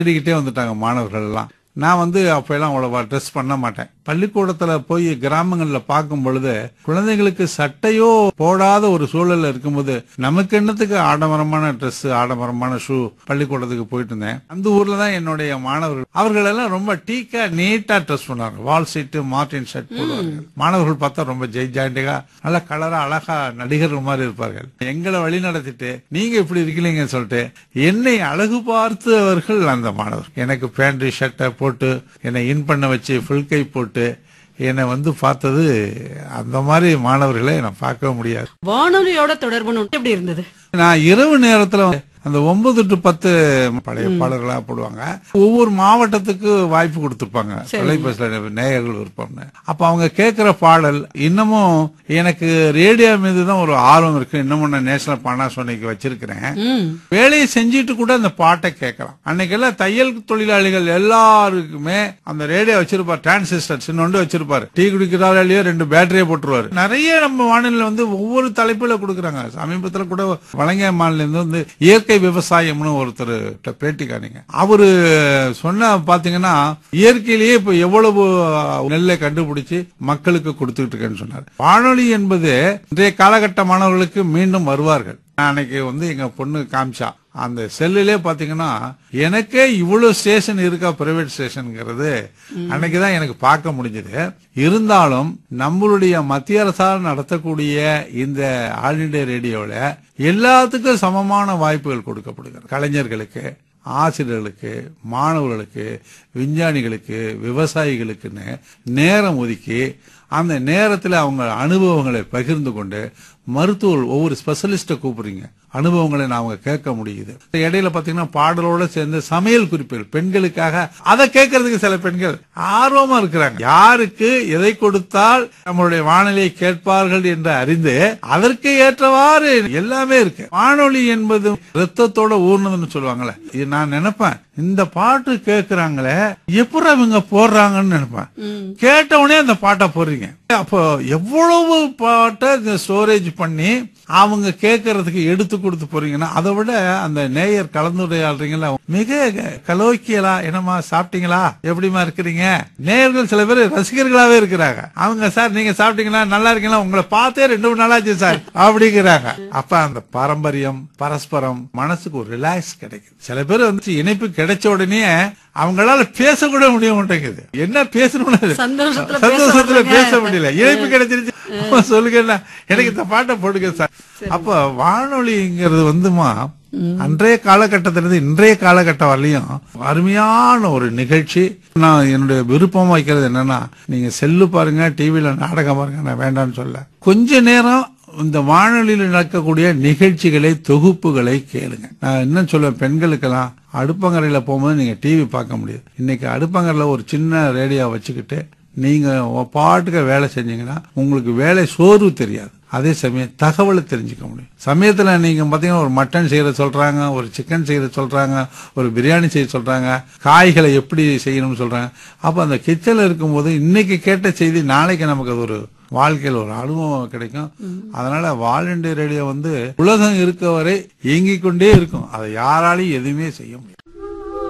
தேடிக்கிட்டே வந்துட்டாங்க மாணவர்கள் எல்லாம் நான் வந்து அப்பெல்லாம் அவ்வளவா ட்ரெஸ் பண்ண மாட்டேன் பள்ளிக்கூடத்துல போய் கிராமங்கள்ல பார்க்கும் பொழுது குழந்தைகளுக்கு சட்டையோ போடாத ஒரு சூழல்ல இருக்கும்போது நமக்கு என்னத்துக்கு ஆடம்பரமான Dress ஆடம்பரமான ஷூ பள்ளிக்கூடத்துக்கு போயிட்டு இருந்தேன் அந்த ஊர்ல தான் என்னுடைய மாணவர்கள் அவர்கள் எல்லாம் ரொம்ப டீக்கா நீட்டா ட்ரெஸ் பண்ணுவாங்க வால் சீட்டு மார்டின் ஷர்ட் போடுவாங்க மாணவர்கள் பார்த்தா ரொம்ப ஜெய் ஜாண்டிகா நல்ல கலரா அழகா நடிகர்கள் மாதிரி இருப்பார்கள் எங்களை வழி நடத்திட்டு நீங்க இப்படி இருக்கீங்கன்னு சொல்லிட்டு என்னை அழகு பார்த்தவர்கள் அந்த மாணவர் எனக்கு பேண்ட் ஷர்ட்டை போட்டு என்னை இன் பண்ண வச்சு ஃபுல் கை போட்டு என்னை வந்து பார்த்தது அந்த மாதிரி மாணவர்களை நான் பார்க்க முடியாது வானொலியோட தொடர்பு எப்படி இருந்தது நான் இரவு நேரத்துல அந்த ஒன்பது டு பத்து பழைய பாடல்களா போடுவாங்க ஒவ்வொரு மாவட்டத்துக்கு வாய்ப்பு கொடுத்திருப்பாங்க தொலைபேசியில நேயர்கள் விருப்பம்னு அப்ப அவங்க கேட்கிற பாடல் இன்னமும் எனக்கு ரேடியோ மீது தான் ஒரு ஆர்வம் இருக்கு இன்னமும் நான் நேஷனல் பானாசோனிக்கு வச்சிருக்கிறேன் ம் வேலையை செஞ்சுட்டு கூட அந்த பாட்டை கேட்கலாம் அன்னைக்கெல்லாம் தையல் தொழிலாளிகள் எல்லாருக்குமே அந்த ரேடியோ வச்சிருப்பார் டிரான்சிஸ்டர் சின்னொண்டு வச்சிருப்பாரு டீ குடிக்கிறாரோ இல்லையோ ரெண்டு பேட்டரியை போட்டுருவாரு நிறைய நம்ம வானிலை வந்து ஒவ்வொரு தலைப்புல கொடுக்குறாங்க சமீபத்துல கூட வழங்கிய மாநிலம் வந்து இயற்கை விவசாயம்னு ஒருத்தர் பேட்டி காணிங்க அவரு சொன்ன பாத்தீங்கன்னா இயற்கையிலேயே இப்ப எவ்வளவு நெல்லை கண்டுபிடிச்சு மக்களுக்கு கொடுத்துட்டு இருக்கேன்னு சொன்னார் வானொலி என்பது இன்றைய காலகட்ட மாணவர்களுக்கு மீண்டும் வருவார்கள் நான் அன்னைக்கு வந்து எங்க பொண்ணு காமிச்சா அந்த செல்லுலே பாத்தீங்கன்னா எனக்கே இவ்வளவு ஸ்டேஷன் இருக்கா பிரைவேட் ஸ்டேஷன்ங்கிறது அன்னைக்குதான் எனக்கு பார்க்க முடிஞ்சது இருந்தாலும் நம்மளுடைய மத்திய அரசால் நடத்தக்கூடிய இந்த ஆல் இண்டியா ரேடியோல எல்லாத்துக்கும் சமமான வாய்ப்புகள் கொடுக்கப்படுகிறது கலைஞர்களுக்கு ஆசிரியர்களுக்கு மாணவர்களுக்கு விஞ்ஞானிகளுக்கு விவசாயிகளுக்குன்னு நேரம் ஒதுக்கி அந்த நேரத்தில் அவங்க அனுபவங்களை பகிர்ந்து கொண்டு மருத்துவர் ஒவ்வொரு ஸ்பெஷலிஸ்ட கூப்பிடுறீங்க அனுபவங்களை நாம கேட்க முடியுது இடையில பாத்தீங்கன்னா பாடலோட சேர்ந்து சமையல் குறிப்புகள் பெண்களுக்காக அதை கேட்கறதுக்கு சில பெண்கள் ஆர்வமா இருக்கிறாங்க யாருக்கு எதை கொடுத்தால் நம்மளுடைய வானொலியை கேட்பார்கள் என்று அறிந்து அதற்கு ஏற்றவாறு எல்லாமே இருக்கு வானொலி என்பது ரத்தத்தோட ஊர்னதுன்னு சொல்லுவாங்கல்ல இது நான் நினைப்பேன் இந்த பாட்டு கேட்கறாங்களே எப்படி அவங்க போடுறாங்கன்னு நினைப்பேன் கேட்ட உடனே அந்த பாட்டை போடுறீங்க அப்போ எவ்வளவு பாட்டை ஸ்டோரேஜ் பண்ணி அவங்க கேட்கறதுக்கு எடுத்து கொடுத்து போறீங்கன்னா அதை விட அந்த நேயர் கலந்துரையாடுறீங்களா மிக கலோக்கியலா என்னமா சாப்பிட்டீங்களா எப்படிமா இருக்கிறீங்க நேயர்கள் சில பேர் ரசிகர்களாவே இருக்கிறாங்க அவங்க சார் நீங்க சாப்பிட்டீங்களா நல்லா இருக்கீங்களா உங்களை பார்த்தே ரெண்டு மூணு நாளாச்சு சார் அப்படிங்கிறாங்க அப்ப அந்த பாரம்பரியம் பரஸ்பரம் மனசுக்கு ஒரு ரிலாக்ஸ் கிடைக்குது சில பேர் வந்து இணைப்பு கிடைச்ச உடனே அவங்களால பேசக்கூட முடிய மாட்டேங்குது என்ன பேசணும்னு சந்தோஷத்துல பேச சந்தோஷத்துல வர்றீங்க. பேச முடியல இணைப்பு கிடைச்சிருச்சு அப்ப சொல்லுங்க எனக்கு இந்த பாட்டை போடுங்க சார் அப்ப வானொலிங்கிறது வந்துமா அன்றைய காலகட்டத்திலிருந்து இன்றைய காலகட்டம் வரலையும் அருமையான ஒரு நிகழ்ச்சி நான் என்னுடைய விருப்பம் வைக்கிறது என்னன்னா நீங்க செல்லு பாருங்க டிவில நாடகம் பாருங்க நான் வேண்டாம்னு சொல்ல கொஞ்ச நேரம் இந்த வானொலியில் நடக்கக்கூடிய நிகழ்ச்சிகளை தொகுப்புகளை கேளுங்க நான் என்ன சொல்லுவேன் பெண்களுக்கெல்லாம் அடுப்பங்கரையில போகும்போது நீங்க டிவி பார்க்க முடியாது இன்னைக்கு அடுப்பங்கரையில ஒரு சின்ன ரேடியோ வச்சுக்கிட்டு நீங்க உங்க பாட்டுக்கு வேலை செஞ்சீங்கன்னா உங்களுக்கு வேலை சோர்வு தெரியாது அதே சமயம் தகவலை தெரிஞ்சுக்க முடியும் சமயத்துல நீங்க பாத்தீங்கன்னா ஒரு மட்டன் செய்யற சொல்றாங்க ஒரு சிக்கன் செய்யற சொல்றாங்க ஒரு பிரியாணி செய்ய சொல்றாங்க காய்களை எப்படி செய்யணும்னு சொல்றாங்க அப்ப அந்த கிச்சன்ல இருக்கும்போது இன்னைக்கு கேட்ட செய்தி நாளைக்கு நமக்கு அது ஒரு வாழ்க்கையில் ஒரு அனுபவம் கிடைக்கும் அதனால வால் இண்டியா ரேடியோ வந்து உலகம் இருக்க வரை இயங்கிக் கொண்டே இருக்கும் அதை யாராலையும் எதுவுமே செய்ய முடியாது